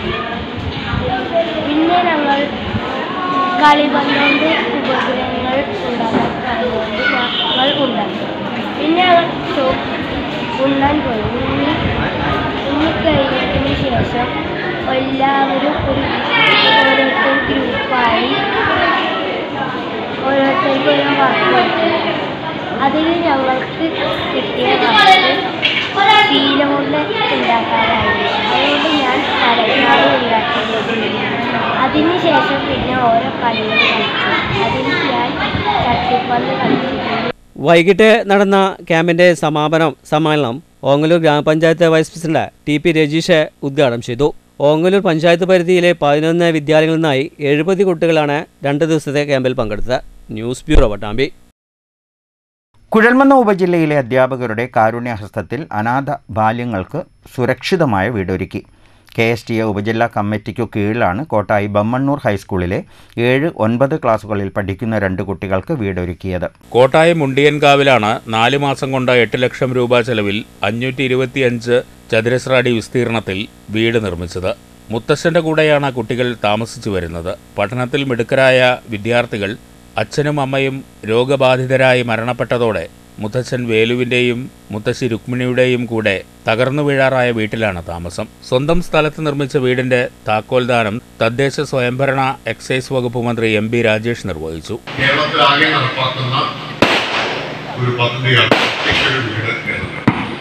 Speaker 8: പിന്നെ ഞങ്ങൾ കളിപന്തുകൊണ്ട് ഉപഗ്രഹങ്ങൾ ഉണ്ടാക്കാൻ കൊണ്ട് ഞങ്ങൾ ഉണ്ടാക്കി പിന്നെ ഞങ്ങൾ ചോ- ഉണ്ണാൻ പോയി ഉണ്ണി ഉണ്ണി കഴിഞ്ഞതിന് ശേഷം എല്ലാവരും ഒരു ഓരോരുത്തർ ഗ്രൂപ്പായി ഓരോരുത്തർക്കും ഓരോ വർക്ക് കൊടുത്തു അതിൽ ഞങ്ങൾക്ക് കിട്ടിയ വർക്ക് ശീല കൊണ്ട് ഉണ്ടാക്കാനായിരുന്നു അതുകൊണ്ട് ഞാൻ കരക്കാറ് ഉണ്ടാക്കിയത് അതിനുശേഷം പിന്നെ ഓരോ കളികൾ കളിച്ചു അതിൽ ഞാൻ ചട്ടിപ്പന്ത് കളിച്ചിട്ടുണ്ട്
Speaker 6: വൈകിട്ട് നടന്ന ക്യാമ്പിന്റെ സമാപനം സമ്മേളനം ഓങ്ങല്ലൂർ ഗ്രാമപഞ്ചായത്ത് vice president T P Rajeesh ഉദ്ഘാടനം ചെയ്തു ഓങ്ങല്ലൂർ പഞ്ചായത്ത് പരിധിയിലെ പതിനൊന്ന് വിദ്യാലയങ്ങളിൽ നിന്നായി എഴുപത് കുട്ടികളാണ് രണ്ട് ദിവസത്തെ ക്യാമ്പിൽ പങ്കെടുത്തത് ന്യൂസ് ബ്യൂറോ പട്ടാമ്പി
Speaker 1: കുഴൽമന്ന ഉപജില്ലയിലെ അധ്യാപകരുടെ കാരുണ്യഹസ്തത്തിൽ അനാഥ ബാല്യങ്ങൾക്ക് സുരക്ഷിതമായ വീടൊരുക്കി കെ എസ് ടി എ ഉപജില്ലാ കമ്മിറ്റിക്കു കീഴിലാണ് കോട്ടായി ബമ്മണ്ണൂർ ഹൈസ്കൂളിലെ ഏഴ് ഒൻപത് ക്ലാസുകളിൽ പഠിക്കുന്ന രണ്ട് കുട്ടികൾക്ക് വീടൊരുക്കിയത്
Speaker 2: കോട്ടായം മുണ്ടിയൻകാവിലാണ് നാല് മാസം കൊണ്ട് എട്ട് ലക്ഷം രൂപ ചെലവിൽ അഞ്ഞൂറ്റി ഇരുപത്തിയഞ്ച് ചതുരശ്ര അടി വിസ്തീർണത്തിൽ വീട് നിർമ്മിച്ചത് മുത്തശ്ശന്റെ കൂടെയാണ് കുട്ടികൾ താമസിച്ചു വരുന്നത് പഠനത്തിൽ മിടുക്കരായ വിദ്യാർത്ഥികൾ അച്ഛനും അമ്മയും രോഗബാധിതരായി മരണപ്പെട്ടതോടെ മുത്തച്ഛൻ വേലുവിൻ്റെയും മുത്തശ്ശി രുക്മിണിയുടെയും കൂടെ തകർന്നു വീഴാറായ വീട്ടിലാണ് താമസം സ്വന്തം സ്ഥലത്ത് നിർമ്മിച്ച വീടിന്റെ താക്കോൽദാനം തദ്ദേശ സ്വയംഭരണ എക്സൈസ് വകുപ്പ് മന്ത്രി എം ബി രാജേഷ് നിർവഹിച്ചു
Speaker 9: കേരളത്തിലാകെ നടപ്പാക്കുന്ന ഒരു പദ്ധതിയാണ് ഒറ്റയ്ക്കൊരു വീട് എന്നത്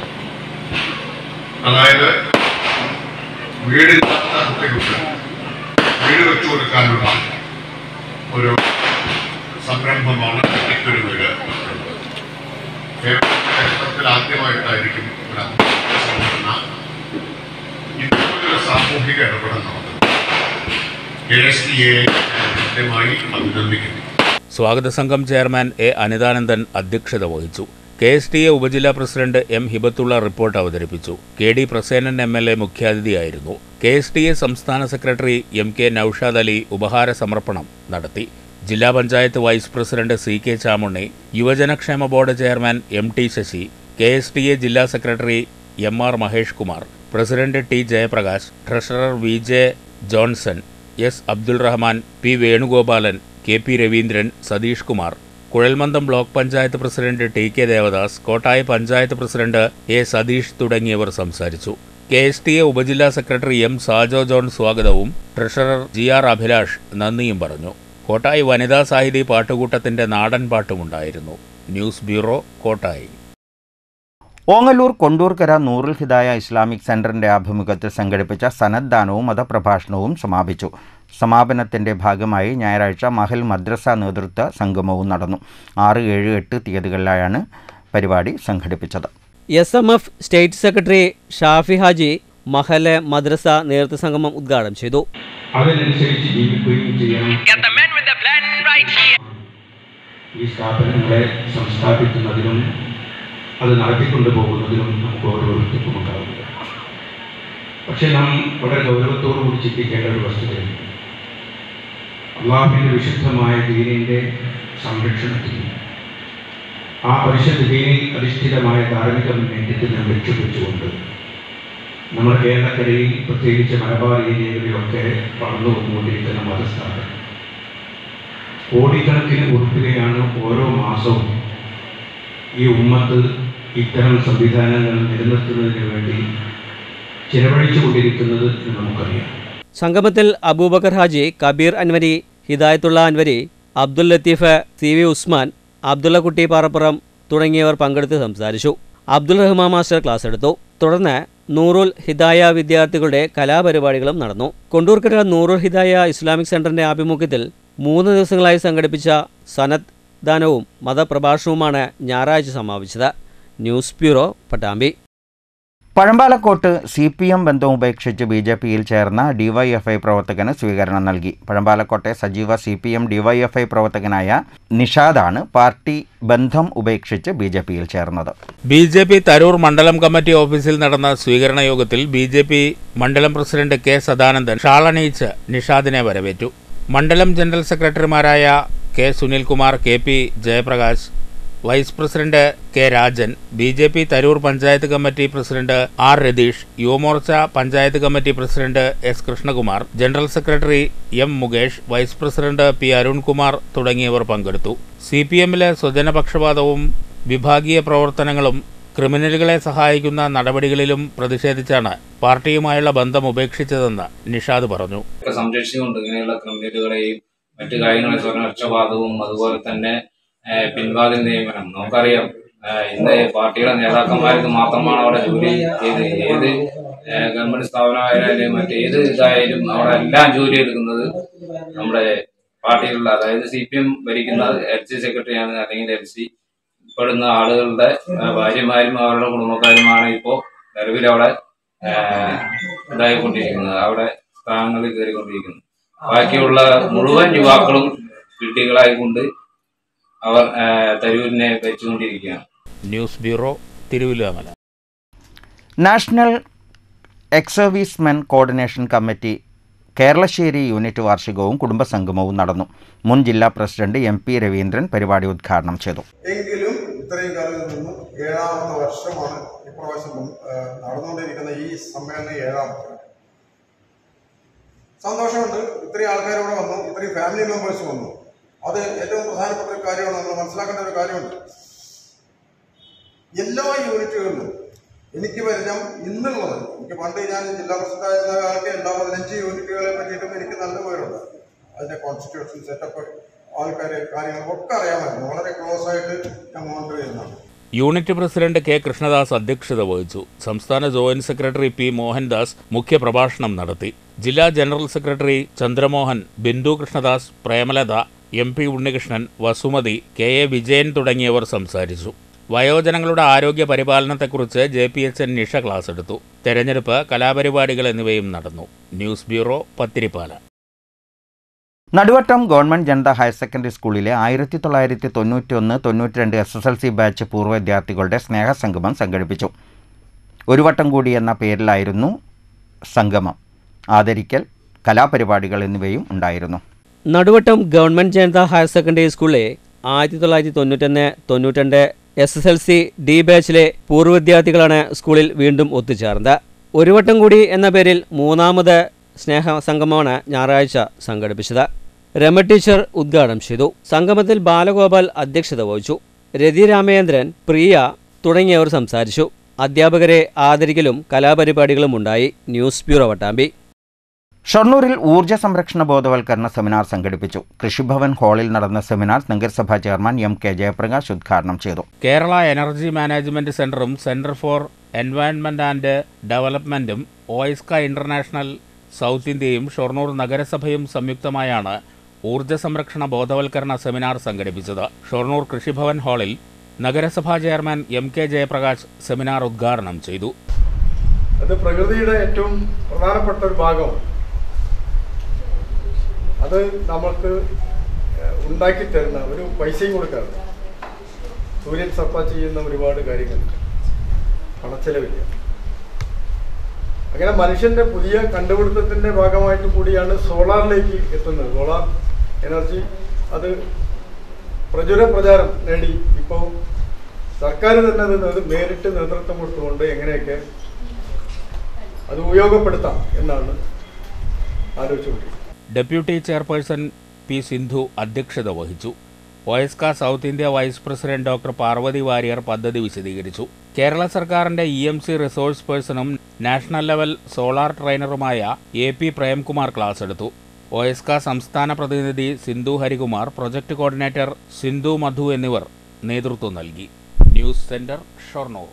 Speaker 9: അതായത് വീടില്ലാത്ത കുട്ടികൾക്ക് വീട് വെച്ചു കൊടുക്കാനുള്ള ഒരു സംരംഭമാണ് ഒറ്റയ്ക്കൊരു വീട് കേരളത്തിലെ ചരിത്രത്തിൽ ആദ്യമായിട്ടായിരിക്കും ഒരു അധ്യാപക സംഘടന ഇത്തരത്തിലൊരു സാമൂഹിക ഇടപെടൽ നടത്തുന്നത് കെ എസ് ടി എ കൃത്യമായി അഭിനന്ദിക്കുന്നു
Speaker 2: സ്വാഗത സംഘം ചെയർമാൻ എ അനിതാനന്ദൻ അധ്യക്ഷത വഹിച്ചു കെ എസ് ടി എ ഉപജില്ലാ പ്രസിഡന്റ് എം ഹിബത്തുള്ള റിപ്പോർട്ട് അവതരിപ്പിച്ചു K D Prasenan M L A മുഖ്യാതിഥിയായിരുന്നു കെ എസ് ടി എ സംസ്ഥാന secretary M K Naushad Ali ഉപഹാര സമർപ്പണം നടത്തി ജില്ലാ panchayat vice president C K Chamunni യുവജനക്ഷേമ board chairman M T Sasi K S T A ജില്ലാ secretary M R Mahesh Kumar president T Jayaprakash treasurer V J Johnson S Abdul Rahman P Venugopalan K P Raveendran Satheesh Kumar Kuzhalmandam block panchayat president T K Devadas Kottayi panchayat president A Satheesh തുടങ്ങിയവർ സംസാരിച്ചു K S T A ഉപജില്ലാ secretary M Sajo John സ്വാഗതവും treasurer G R Abhilash നന്ദിയും പറഞ്ഞു കോട്ടായി വനിതാ സാഹിതി പാട്ടുകൂട്ടത്തിന്റെ നാടൻ പാട്ടുമുണ്ടായിരുന്നു news bureau Kottayi
Speaker 1: Ongallur Kondurkara Noorul Hidaya Islamic സെന്ററിന്റെ ആഭിമുഖ്യത്തിൽ സംഘടിപ്പിച്ച സനദ്ദാനവും മതപ്രഭാഷണവും സമാപിച്ചു സമാപനത്തിന്റെ ഭാഗമായി ഞായറാഴ്ച മഹൽ മദ്രസ നേതൃത്വ സംഗമവും നടന്നു ആറ് ഏഴ് എട്ട് തീയതികളിലായാണ് പരിപാടി സംഘടിപ്പിച്ചത്
Speaker 6: S M F state secretary Shafi Haji മഹലെ മദ്രസ നേതൃത്വ സംഗമം ഉദ്ഘാടനം ചെയ്തു
Speaker 10: അതിനനുസരിച്ച് ജീവിക്കുകയും ചെയ്യണം ഈ സ്ഥാപനങ്ങളെ സംസ്ഥാപിക്കുന്നതിനും അത് നടത്തിക്കൊണ്ടു പോകുന്നതിനും നമുക്ക് ഓരോരുത്തർക്കും ഉണ്ടാവുക പക്ഷെ നാം വളരെ ഗൗരവത്തോടു കൂടി ചിന്തിക്കേണ്ട ഒരു വസ്തുതയുണ്ട് അള്ളാഹുവിൻ്റെ വിശുദ്ധമായ ദീനിൻ്റെ സംരക്ഷണത്തിന് ആ പരിശുദ്ധ ദീനിൽ അധിഷ്ഠിതമായ ധാർമ്മിക മുന്നേറ്റത്തിന് ലക്ഷ്യം വെച്ചുകൊണ്ട് നമ്മുടെ കേരളക്കരയിൽ പ്രത്യേകിച്ച് മലബാർ ഏരിയകളിലൊക്കെ വളർന്നു വന്നുകൊണ്ടിരിക്കുന്ന മതസ്ഥാപനം കോടിക്കണക്കിന് ഉറുപ്പികയാണ് ഓരോ മാസവും ഈ ഉമ്മത്ത് ഇത്തരം സംവിധാനങ്ങൾ നിലനിർത്തുന്നതിന് വേണ്ടി ചിലവഴിച്ചു കൊണ്ടിരിക്കുന്നത് എന്ന് നമുക്കറിയാം
Speaker 6: സംഗമത്തിൽ അബൂബക്കർ ഹാജി കബീർ അൻവരി ഹിദായത്തുള്ള അൻവരി അബ്ദുൽ ലത്തീഫ് സി വി ഉസ്മാൻ അബ്ദുള്ള കുട്ടി പാറപ്പുറം തുടങ്ങിയവർ പങ്കെടുത്ത് സംസാരിച്ചു അബ്ദുൾ റഹ്മാൻ മാസ്റ്റർ ക്ലാസ് എടുത്തു തുടർന്ന് നൂറുൽ ഹിദായ വിദ്യാർത്ഥികളുടെ കലാപരിപാടികളും നടന്നു കൊണ്ടൂർക്കര നൂറുൽ ഹിദായ ഇസ്ലാമിക് സെന്ററിന്റെ ആഭിമുഖ്യത്തിൽ മൂന്ന് ദിവസങ്ങളായി സംഘടിപ്പിച്ച സനത് ദാനവും മതപ്രഭാഷണവുമാണ് ഞായറാഴ്ച സമാപിച്ചത് news bureau Pattambi
Speaker 1: Pazhampalakode C P M ബന്ധം ഉപേക്ഷിച്ച് ബി ജെ പിയിൽ ചേർന്ന ഡിവൈഎഫ്ഐ പ്രവർത്തകന് സ്വീകരണം നൽകി പഴമ്പാലക്കോട്ടെ സജീവ സി പി എം ഡിവൈഎഫ്ഐ പ്രവർത്തകനായ നിഷാദാണ് പാർട്ടി ബന്ധം ഉപേക്ഷിച്ച് ബി ജെ പിയിൽ ചേർന്നത്
Speaker 2: ബി ജെ പി തരൂർ മണ്ഡലം കമ്മിറ്റി ഓഫീസിൽ നടന്ന സ്വീകരണ യോഗത്തിൽ ബി ജെ പി മണ്ഡലം പ്രസിഡന്റ് കെ സദാനന്ദൻ ഷാളണിയിച്ച് നിഷാദിനെ വരവേറ്റു മണ്ഡലം ജനറൽ സെക്രട്ടറിമാരായ K Sunilkumar K P Jayaprakash vice president K Rajan B J P Tharoor panchayat committee president R Ratheesh Yuvamorcha panchayat committee president S Krishnakumar general secretary M Mukesh vice president P Arunkumar തുടങ്ങിയവർ പങ്കെടുത്തു സി പി എമ്മിലെ സ്വജനപക്ഷപാതവും വിഭാഗീയ പ്രവർത്തനങ്ങളും ക്രിമിനലുകളെ സഹായിക്കുന്ന നടപടികളിലും പ്രതിഷേധിച്ചാണ് പാർട്ടിയുമായുള്ള ബന്ധം ഉപേക്ഷിച്ചതെന്ന് നിഷാദ് പറഞ്ഞു
Speaker 11: ഒക്കെ സംരക്ഷിച്ചുകൊണ്ട് ഇങ്ങനെയുള്ള ക്രിമിനലുകളെയും മറ്റു കാര്യങ്ങളെ സ്വർണ്ണപക്ഷപാതവും അതുപോലെ തന്നെ ഏഹ്, പിൻവാതിൽ നിയമനം നമുക്കറിയാം ഏഹ്, ഇന്ന് പാർട്ടിയുടെ നേതാക്കന്മാർക്ക് മാത്രമാണ് അവിടെ ജോലി ചെയ്ത് ഏത് ഏഹ്, ഗവൺമെന്റ് സ്ഥാപനമായാലും മറ്റേത് ഇതായാലും അവിടെ എല്ലാം ജോലി എടുക്കുന്നത് നമ്മുടെ പാർട്ടിയിലുള്ള അതായത് സി പി എം ഭരിക്കുന്ന എൽ സി സെക്രട്ടറിയാണ് അല്ലെങ്കിൽ എൽ സി പെടുന്ന ആളുകളുടെ ഏഹ്, ഭാര്യമാരും അവരുടെ കുടുംബക്കാരുമാണ് ഇപ്പോൾ നിലവിൽ അവിടെ ഏഹ്, ഇതായിക്കൊണ്ടിരിക്കുന്നത് അവിടെ സ്ഥാനങ്ങളിൽ കയറിക്കൊണ്ടിരിക്കുന്നത് ബാക്കിയുള്ള മുഴുവൻ യുവാക്കളും വിഡ്ഢികളായിക്കൊണ്ട് അവർ ഏഹ്, തരൂരിനെ ഭരിച്ചുകൊണ്ടിരിക്കുകയാണ്
Speaker 2: news bureau Thiruvilwamala
Speaker 1: national ex servicemen coordination committee Keralassery unit വാർഷികവും കുടുംബസംഗമവും നടന്നു മുൻ ജില്ലാ പ്രസിഡന്റ് എം പി രവീന്ദ്രൻ പരിപാടി ഉദ്ഘാടനം ചെയ്തു
Speaker 12: എങ്കിലും ഇത്രയും കാലം നിന്ന് ഏഴാമത്തെ വർഷമാണ് ഇപ്രാവശ്യം ഏഹ്, നടന്നുകൊണ്ടിരിക്കുന്ന ഈ സമ്മേളനം ഏഴാമത്തെ സന്തോഷമുണ്ട് ഇത്രയും ആൾക്കാരോടെ വന്നു ഇത്രയും ഫാമിലി മെമ്പേഴ്സ് വന്നു അത് ഏറ്റവും പ്രധാനപ്പെട്ട ഒരു കാര്യമാണ് നമ്മൾ മനസ്സിലാക്കേണ്ട ഒരു കാര്യമുണ്ട് എല്ലാ യൂണിറ്റുകളിലും എനിക്ക് പരിചയം ഇന്നുള്ളത് എനിക്ക് പണ്ട് ഞാൻ ജില്ലാ പ്രസിഡന്റ് ആയിരുന്ന കാലത്ത് എല്ലാ പതിനഞ്ച് യൂണിറ്റുകളെ പറ്റിയിട്ടും എനിക്ക് നല്ല പേരുണ്ട് അതിന്റെ കോൺസ്റ്റിറ്റ്യൂഷൻ സെറ്റപ്പ് ആൾക്കാരെ കാര്യങ്ങളൊക്കെ അറിയാമായിരുന്നു വളരെ ക്ലോസ് ആയിട്ട് ഞാൻ മോണിറ്റർ ചെയ്യുന്നതാണ്
Speaker 2: യൂണിറ്റ് പ്രസിഡന്റ് കെ കൃഷ്ണദാസ് അധ്യക്ഷത വഹിച്ചു സംസ്ഥാന ജോയിന്റ് സെക്രട്ടറി പി മോഹൻദാസ് മുഖ്യപ്രഭാഷണം നടത്തി ജില്ലാ general secretary Chandramohan Bindu Krishnadas Premalatha M P Unnikrishnan Vasumathi K A Vijayan തുടങ്ങിയവർ സംസാരിച്ചു വയോജനങ്ങളുടെ ആരോഗ്യ പരിപാലനത്തെക്കുറിച്ച് J P H N Nisha class എടുത്തു തെരഞ്ഞെടുപ്പ് കലാപരിപാടികൾ എന്നിവയും നടന്നു news bureau Pathirippala
Speaker 1: Naduvattom government Janata higher secondary സ്കൂളിലെ ആയിരത്തി തൊള്ളായിരത്തി തൊണ്ണൂറ്റി ഒന്ന് തൊണ്ണൂറ്റി രണ്ട് S S L C batch പൂർവ്വ വിദ്യാർത്ഥികളുടെ സ്നേഹസംഗമം സംഘടിപ്പിച്ചു ഒരു വട്ടം കൂടി എന്ന പേരിലായിരുന്നു സംഗമം ആദരിക്കൽ കലാപരിപാടികൾ എന്നിവയും ഉണ്ടായിരുന്നു
Speaker 6: Naduvattom government Janata higher secondary സ്കൂളിലെ ആയിരത്തി തൊള്ളായിരത്തി തൊണ്ണൂറ്റൊന്ന് തൊണ്ണൂറ്റിരണ്ട് S S L C D ബാച്ചിലെ പൂർവ്വ വിദ്യാർത്ഥികളാണ് സ്കൂളിൽ വീണ്ടും ഒത്തുചേർന്നത് ഒരു വട്ടം കൂടി എന്ന പേരിൽ മൂന്നാമത് സ്നേഹ സംഗമമാണ് ഞായറാഴ്ച സംഘടിപ്പിച്ചത് രമ ടീച്ചർ ഉദ്ഘാടനം ചെയ്തു സംഗമത്തിൽ ബാലഗോപാൽ അധ്യക്ഷത വഹിച്ചു രതി രാമചന്ദ്രൻ പ്രിയ തുടങ്ങിയവർ സംസാരിച്ചു അധ്യാപകരെ ആദരിക്കലും കലാപരിപാടികളും ഉണ്ടായി ന്യൂസ് ബ്യൂറോ വട്ടാമ്പി
Speaker 1: ഷൊർണൂരിൽ ഊർജ്ജ സംരക്ഷണ ബോധവൽക്കരണ സെമിനാർ സംഘടിപ്പിച്ചു കൃഷിഭവൻ ഹാളിൽ നടന്ന സെമിനാർ നഗരസഭാ ചെയർമാൻ എം കെ ജയപ്രകാശ് ഉദ്ഘാടനം ചെയ്തു
Speaker 2: കേരള എനർജി മാനേജ്മെന്റ് സെന്ററും സെന്റർ ഫോർ എൻവയൺമെന്റ് ആൻഡ് ഡെവലപ്മെന്റും ഓയിസ്ക ഇന്റർനാഷണൽ സൗത്ത് ഇന്ത്യയും ഷൊർണൂർ നഗരസഭയും സംയുക്തമായാണ് ഊർജ്ജ സംരക്ഷണ ബോധവൽക്കരണ സെമിനാർ സംഘടിപ്പിച്ചത് ഷൊർണൂർ കൃഷിഭവൻ ഹാളിൽ നഗരസഭാ chairman M K Jayaprakash seminar ഉദ്ഘാടനം ചെയ്തു
Speaker 13: അത് പ്രകൃതിയുടെ ഏറ്റവും പ്രധാനപ്പെട്ട ഒരു ഭാഗമാണ് അത് നമ്മൾക്ക് ഏഹ്, ഉണ്ടാക്കി തരുന്ന ഒരു പൈസയും കൊടുക്കാറ് സൂര്യൻ സപ്പ ചെയ്യുന്ന ഒരുപാട് കാര്യങ്ങളുണ്ട് പണച്ചെലവില്ല അങ്ങനെ മനുഷ്യന്റെ പുതിയ കണ്ടുപിടുത്തത്തിന്റെ ഭാഗമായിട്ട് കൂടിയാണ് സോളാറിലേക്ക് എത്തുന്നത് സോളാർ എനർജി അത് പ്രചുര പ്രചാരം നേടി ഇപ്പോൾ സർക്കാർ തന്നെ അത് നേതൃ- നേരിട്ട് നേതൃത്വം കൊടുത്തുകൊണ്ട് എങ്ങനെയൊക്കെ അത് ഉപയോഗപ്പെടുത്താം എന്നാണ് ആലോചിച്ചുകൊണ്ടിരിക്കുന്നത്
Speaker 2: ഡെപ്യൂട്ടി ചെയർപേഴ്സൺ പി സിന്ധു അധ്യക്ഷത വഹിച്ചു OISCA south India vice president doctor Parvathy Warrier പദ്ധതി വിശദീകരിച്ചു കേരള സർക്കാരിന്റെ ഇ എം സി റിസോഴ്സ് പേഴ്സണും നാഷണൽ ലെവൽ സോളാർ ട്രെയിനറുമായ എ പി പ്രേംകുമാർ ക്ലാസ് എടുത്തു ഒയസ്ക സംസ്ഥാന പ്രതിനിധി സിന്ധു ഹരികുമാർ പ്രൊജക്ട് കോർഡിനേറ്റർ സിന്ധു മധു എന്നിവർ നേതൃത്വം നൽകി ന്യൂസ് സെന്റർ ഷൊർണൂർ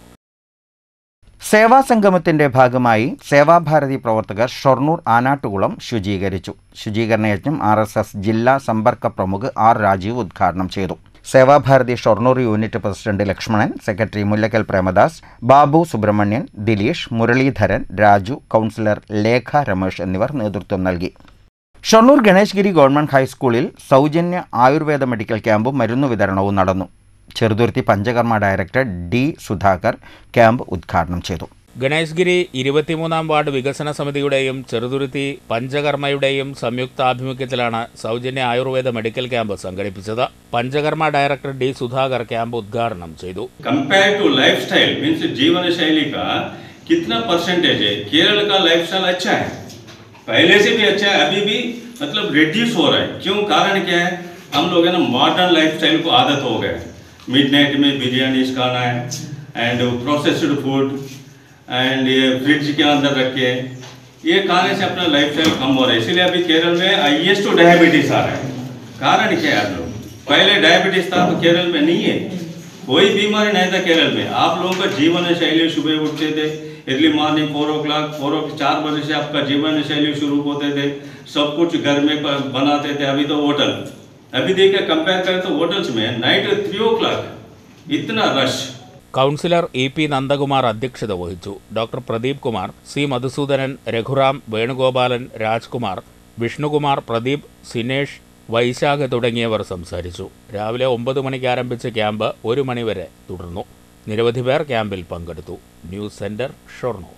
Speaker 1: സേവാ സംഗമത്തിന്റെ ഭാഗമായി സേവാഭാരതി പ്രവർത്തകർ ഷൊർണൂർ ആനാട്ടുകുളം ശുചീകരിച്ചു ശുചീകരണ യജ്ഞം ആർ എസ് എസ് ജില്ലാ സമ്പർക്ക പ്രമുഖ് ആർ രാജീവ് ഉദ്ഘാടനം ചെയ്തു Sevabharathi Shoranur unit president Lakshmanan secretary Mullakkal Premadas Babu Subrahmanian Dileesh Muraleedharan Raju councillor Lekha Ramesh എന്നിവർ നേതൃത്വം നൽകി ഷൊർണൂർ ഗണേശ്ഗിരി ഗവൺമെന്റ് ഹൈസ്കൂളിൽ സൗജന്യ ആയുർവേദ മെഡിക്കൽ ക്യാമ്പും മരുന്നു വിതരണവും നടന്നു Cheruthuruthy panchakarma director D Sudhakar camp ഉദ്ഘാടനം ചെയ്തു
Speaker 2: ഗണേശ്ഗിരി ഇരുപത്തിമൂന്നാം വാർഡ് വികസന സമിതിയുടെയും ചെറുതുരുത്തി പഞ്ചകർമ്മയുടെയും സംയുക്താഭിമുഖ്യത്തിലാണ് സൗജന്യ ആയുർവേദ മെഡിക്കൽ ക്യാമ്പ് സംഘടിപ്പിച്ചത് panchakarma director D Sudhakar camp ഉദ്ഘാടനം ചെയ്തു
Speaker 14: कंपेयर टू लाइफस्टाइल मीन्स जीवन शैली का कितना परसेंटेज है केरल का लाइफस्टाइल अच्छा है पहले से भी अच्छा है अभी भी मतलब रिड्यूस हो रहा है क्यों कारण क्या है हम लोग है ना मॉडर्न लाइफस्टाइल को आदत हो गए मिडनाइट में बिरयानी खाना है एंड प्रोसेस्ड फूड एंड ये फ्रिज के अंदर रख के ये खाने से अपना लाइफस्टाइल कम हो रहा है इसीलिए अभी केरल में हाइएस्ट डायबिटीज आ रहा है कारण क्या है आप लोग पहले डायबिटीज था तो केरल में नहीं है कोई बीमारी नहीं था केरल में आप लोगों का जीवन शैली सुबह उठते थे early morning four o'clock four चार बजे से आपका जीवन शैली शुरू होते थे सब कुछ घर में प- बनाते थे अभी तो होटल अभी देखिए कंपेयर करें तो होटल्स में नाइट थ्री ओ क्लाक इतना rush
Speaker 2: councillor E P Nandakumar അധ്യക്ഷത വഹിച്ചു ഡോക്ടർ പ്രദീപ് കുമാർ സി മധുസൂദനൻ രഘുറാം വേണുഗോപാലൻ രാജ്കുമാർ വിഷ്ണുകുമാർ പ്രദീപ് സിനേഷ് വൈശാഖ് തുടങ്ങിയവർ സംസാരിച്ചു രാവിലെ ഒമ്പത് മണിക്ക് ആരംഭിച്ച ക്യാമ്പ് ഒരു മണിവരെ തുടർന്നു നിരവധി പേർ ക്യാമ്പിൽ പങ്കെടുത്തു ന്യൂസ് സെന്റർ ഷൊർണൂർ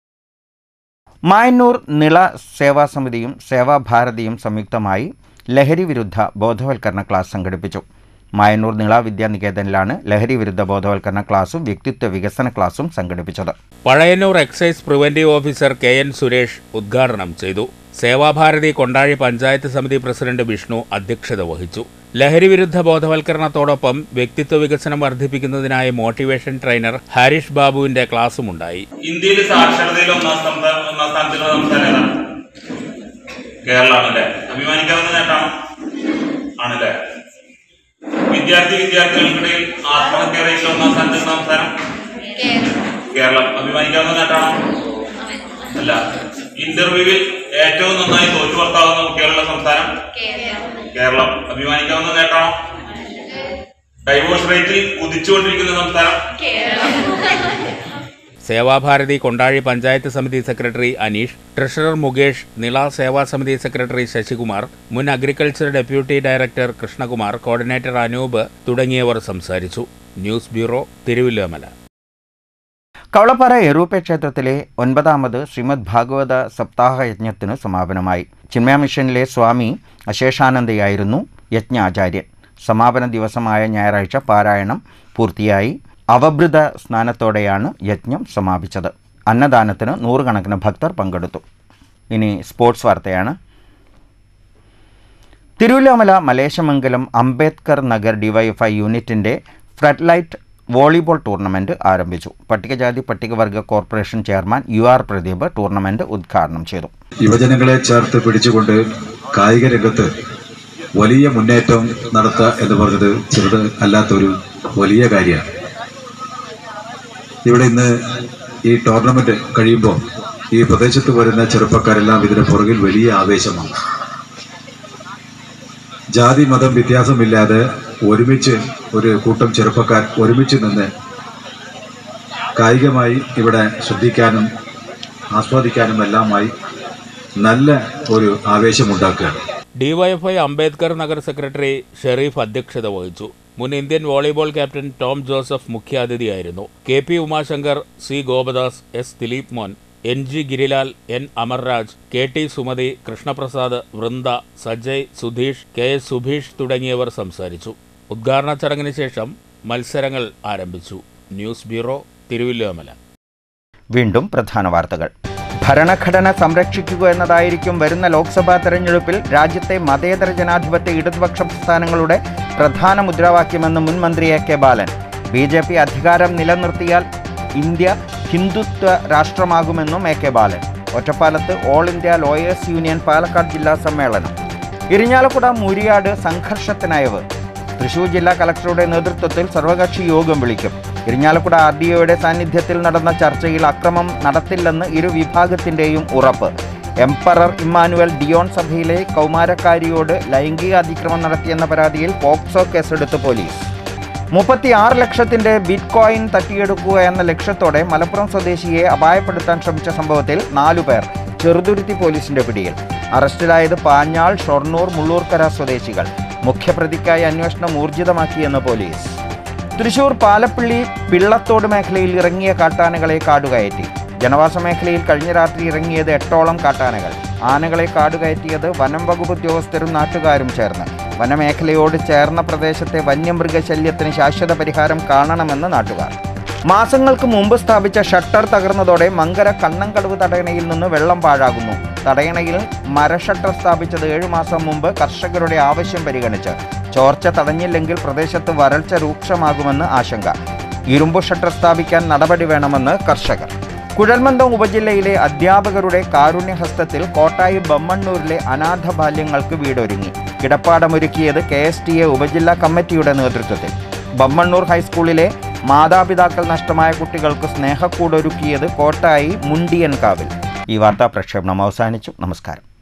Speaker 1: മായന്നൂർ നിള സേവാസമിതിയും സേവാഭാരതിയും സംയുക്തമായി ലഹരി വിരുദ്ധ ബോധവൽക്കരണ ക്ലാസ് സംഘടിപ്പിച്ചു മായന്നൂർ നിള വിദ്യാനികേതനിലാണ് ലഹരി വിരുദ്ധ ബോധവൽക്കരണ ക്ലാസും വ്യക്തിത്വ വികസന ക്ലാസും സംഘടിപ്പിച്ചത്
Speaker 2: Pazhayannur excise preventive officer K N Suresh ഉദ്ഘാടനം ചെയ്തു സേവാഭാരതി കൊണ്ടാഴി പഞ്ചായത്ത് സമിതി പ്രസിഡന്റ് വിഷ്ണു അധ്യക്ഷത വഹിച്ചു ലഹരി വിരുദ്ധ ബോധവൽക്കരണത്തോടൊപ്പം വ്യക്തിത്വ വികസനം വർദ്ധിപ്പിക്കുന്നതിനായി മോട്ടിവേഷൻ ട്രെയിനർ ഹാരിഷ് ബാബുവിന്റെ ക്ലാസുമുണ്ടായി
Speaker 15: ഇന്ത്യയിൽ സാക്ഷരതയിൽ ഒന്നാം സ്ഥാനത്ത് ഒന്നാം സ്ഥാനത്തുള്ള സംസ്ഥാനം ഏതാണ് കേരളമാണല്ലേ അഭിമാനിക്കാവുന്ന നേട്ടമാണ് ആണല്ലേ വിദ്യാർത്ഥി വിദ്യാർത്ഥികൾക്കിടയിൽ ആത്മഹത്യ റേറ്റിൽ ഒന്നാം സ്ഥാനത്തുള്ള സംസ്ഥാനം കേരളം അഭിമാനിക്കാവുന്ന നേട്ടമാണോ അല്ല ഇന്റർവ്യൂവിൽ ഏറ്റവും നന്നായി തോറ്റു പുറത്താവുന്ന കുട്ടികളുള്ള സംസ്ഥാനം കേരളം അഭിമാനിക്കാവുന്ന നേട്ടമാണോ ഡൈവോഴ്സ് റേറ്റിൽ കുതിച്ചുകൊണ്ടിരിക്കുന്ന സംസ്ഥാനം
Speaker 2: സേവാഭാരതി കൊണ്ടാഴി പഞ്ചായത്ത് സമിതി secretary Aneesh treasurer Mukesh Nila Seva Samithi secretary Sasikumar മുൻ agriculture deputy director Krishnakumar coordinator Anoop തുടങ്ങിയവർ സംസാരിച്ചു ന്യൂസ് ബ്യൂറോ തിരുവല്ലോമല
Speaker 1: കവളപ്പാറ എറൂപ്പ ക്ഷേത്രത്തിലെ ഒൻപതാമത് ശ്രീമദ് ഭാഗവത സപ്താഹ യജ്ഞത്തിന് സമാപനമായി ചിന്മയ മിഷനിലെ സ്വാമി അശേഷാനന്ദയായിരുന്നു യജ്ഞാചാര്യൻ സമാപന ദിവസമായ ഞായറാഴ്ച പാരായണം പൂർത്തിയായി അവഭൃത സ്നാനത്തോടെയാണ് യജ്ഞം സമാപിച്ചത് അന്നദാനത്തിന് നൂറുകണക്കിന് ഭക്തർ പങ്കെടുത്തു ഇനി സ്പോർട്സ് വാർത്തയാണ് തിരുവല്ലോമല മലേശമംഗലം അംബേദ്കർ നഗർ ഡിവൈഎഫ്ഐ യൂണിറ്റിൻ്റെ ഫ്ലഡ് വോളിബോൾ ടൂർണമെന്റ് ആരംഭിച്ചു പട്ടികജാതി പട്ടികവർഗ corporation chairman U R Pradeep tournament ഉദ്ഘാടനം ചെയ്തു
Speaker 16: യുവജനങ്ങളെ ചേർത്ത് പിടിച്ചുകൊണ്ട് കായിക രംഗത്ത് വലിയ മുന്നേറ്റം നടത്തുക എന്ന് പറഞ്ഞത് ചെറുത് അല്ലാത്തൊരു വലിയ കാര്യമാണ് ഇവിടെ ഇന്ന് ഈ ടൂർണമെന്റ് കഴിയുമ്പോൾ ഈ പ്രദേശത്ത് വരുന്ന ചെറുപ്പക്കാരെല്ലാം ഇതിന് പുറകിൽ വലിയ ആവേശമാണ് ജാതി മതം വ്യത്യാസമില്ലാതെ ഒരുമിച്ച് ഒരു കൂട്ടം ചെറുപ്പക്കാർ ഒരുമിച്ച് നിന്ന് കായികമായി ഇവിടെ ശ്രദ്ധിക്കാനും ആസ്വാദിക്കാനും എല്ലാമായി നല്ല ഒരു ആവേശമുണ്ടാക്കുകയാണ്
Speaker 2: ഡിവൈഎഫ്ഐ അംബേദ്കർ നഗർ സെക്രട്ടറി ഷെറീഫ് അധ്യക്ഷത വഹിച്ചു മുൻ Indian volleyball captain Tom Joseph മുഖ്യാതിഥിയായിരുന്നു K P Umashankar C Gopadas S Dileep Mon N G Girilal N Amarraj K T Sumathi Krishnaprasad Vrinda Sajay Sudheesh K S Subheesh തുടങ്ങിയവർ സംസാരിച്ചു ഉദ്ഘാടന ചടങ്ങിന് ശേഷം മത്സരങ്ങൾ ആരംഭിച്ചു ന്യൂസ് ബ്യൂറോ തിരുവല്ലോമല
Speaker 1: വീണ്ടും പ്രധാന വാർത്തകൾ ഭരണഘടന സംരക്ഷിക്കുക എന്നതായിരിക്കും വരുന്ന ലോക്സഭാ തെരഞ്ഞെടുപ്പിൽ രാജ്യത്തെ മതേതര ജനാധിപത്യ ഇടതുപക്ഷ പ്രസ്ഥാനങ്ങളുടെ പ്രധാന മുദ്രാവാക്യമെന്ന് മുൻ മന്ത്രി A K Balan B J P അധികാരം നിലനിർത്തിയാൽ ഇന്ത്യ ഹിന്ദുത്വ രാഷ്ട്രമാകുമെന്നും എ കെ ബാലൻ ഒറ്റപ്പാലത്ത് all India lawyers union Palakkad ജില്ലാ സമ്മേളനം ഇരിഞ്ഞാലക്കുട മൂരിയാട് സംഘർഷത്തിനയവ് തൃശൂർ ജില്ലാ കളക്ടറുടെ നേതൃത്വത്തിൽ സർവകക്ഷി യോഗം വിളിക്കും ഇരിഞ്ഞാലക്കുട ആർ ഡി ഒയുടെ സാന്നിധ്യത്തിൽ നടന്ന ചർച്ചയിൽ അക്രമം നടത്തില്ലെന്ന് ഇരു വിഭാഗത്തിന്റെയും ഉറപ്പ് എംപറർ ഇമ്മാനുവൽ ഡിയോൺ സഭയിലെ കൗമാരക്കാരിയോട് ലൈംഗിക അതിക്രമം നടത്തിയെന്ന പരാതിയിൽ പോക്സോ കേസെടുത്ത് പോലീസ് മുപ്പത്തിയാറ് ലക്ഷത്തിന്റെ ബിറ്റ് കോയിൻ തട്ടിയെടുക്കുക എന്ന ലക്ഷ്യത്തോടെ മലപ്പുറം സ്വദേശിയെ അപായപ്പെടുത്താൻ ശ്രമിച്ച സംഭവത്തിൽ നാലുപേർ ചെറുതുരുത്തി പോലീസിന്റെ പിടിയിൽ അറസ്റ്റിലായത് പാഞ്ഞാൾ ഷൊർണൂർ മുള്ളൂർക്കര സ്വദേശികൾ മുഖ്യപ്രതിക്കായി അന്വേഷണം ഊർജിതമാക്കിയെന്ന് പോലീസ് തൃശൂർ പാലപ്പള്ളി പിള്ളത്തോട് മേഖലയിൽ ഇറങ്ങിയ കാട്ടാനകളെ കാടുകയറ്റി ജനവാസ മേഖലയിൽ കഴിഞ്ഞ രാത്രി ഇറങ്ങിയത് എട്ടോളം കാട്ടാനകൾ ആനകളെ കാടുകയറ്റിയത് വനം വകുപ്പ് ഉദ്യോഗസ്ഥരും നാട്ടുകാരും ചേർന്ന് വനമേഖലയോട് ചേർന്ന പ്രദേശത്തെ വന്യമൃഗശല്യത്തിന് ശാശ്വത പരിഹാരം കാണണമെന്ന് നാട്ടുകാർ മാസങ്ങൾക്ക് മുമ്പ് സ്ഥാപിച്ച ഷട്ടർ തകർന്നതോടെ മങ്കര കണ്ണങ്കടവ് തടയണയിൽ നിന്ന് വെള്ളം പാഴാകുന്നു തടയണയിൽ മര ഷട്ടർ സ്ഥാപിച്ചത് ഏഴു മാസം മുമ്പ് കർഷകരുടെ ആവശ്യം പരിഗണിച്ച് ചോർച്ച തടഞ്ഞില്ലെങ്കിൽ പ്രദേശത്ത് വരൾച്ച രൂക്ഷമാകുമെന്ന് ആശങ്ക ഇരുമ്പു ഷട്ടർ സ്ഥാപിക്കാൻ നടപടി വേണമെന്ന് കർഷകർ കുഴൽമന്ദം ഉപജില്ലയിലെ അധ്യാപകരുടെ കാരുണ്യഹസ്തത്തിൽ കോട്ടായി ബമ്മണ്ണൂരിലെ അനാഥ ബാല്യങ്ങൾക്ക് വീടൊരുങ്ങി കിടപ്പാടമൊരുക്കിയത് കെ എസ് ടി എ ഉപജില്ലാ കമ്മിറ്റിയുടെ നേതൃത്വത്തിൽ ബമ്മണ്ണൂർ ഹൈസ്കൂളിലെ മാതാപിതാക്കൾ നഷ്ടമായ കുട്ടികൾക്ക് സ്നേഹക്കൂടൊരുക്കിയത് കോട്ടായി മുണ്ടിയൻകാവിൽ ഈ വാർത്താ പ്രക്ഷേപണം അവസാനിച്ചു നമസ്കാരം